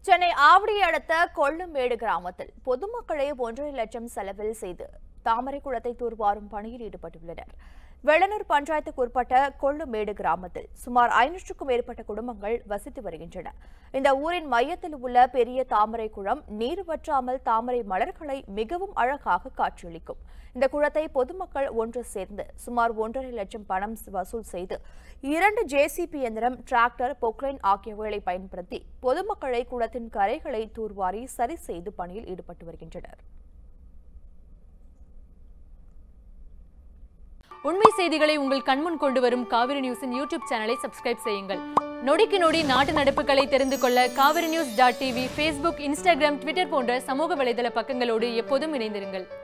சென்னை ஆவடியை அடுத்த கொள்ளுமேடு கிராமத்தில் பொதுமக்களே ஒன்றரை லட்சம் செலவில் செய்து தாமரை குளத்தை தூர்வாரும் பணியில் ஈடுபட்டுள்ளனர் வெள்ளனூர் பஞ்சாயத்துக்கு உட்பட்ட கொள்ளுமேடு கிராமத்தில் சுமார் ஐநூற்றுக்கும் மேற்பட்ட குடும்பங்கள் வசித்து வருகின்றன இந்த ஊரின் மையத்தில் உள்ள பெரிய தாமரை குளம் நீர் வற்றாமல் தாமரை மலர்களை மிகவும் அழகாக காட்சியளிக்கும் இந்த குளத்தை பொதுமக்கள் ஒன்று சேர்ந்து சுமார் ஒன்றரை லட்சம் பணம் வசூல் செய்து இரண்டு ஜேசிபி இயந்திரம் டிராக்டர் பொக்லைன் ஆகியவைகளை பயன்படுத்தி பொதுமக்களை குளத்தின் கரைகளை தூர்வாரி சரி செய்து பணியில் ஈடுபட்டு வருகின்றனர் உண்மை செய்திகளை உங்கள் கண்முன் கொண்டு வரும் காவிரி நியூஸின் யூடியூப் சேனலை சப்ஸ்கிரைப் செய்யுங்கள் நொடிக்கு நொடி நாட்டு நடப்புகளை தெரிந்து கொள்ள Kaveri news dot TV Facebook Instagram Twitter போன்ற சமூக வலைதள பக்கங்களோடு எப்போதும் இணைந்திருங்கள்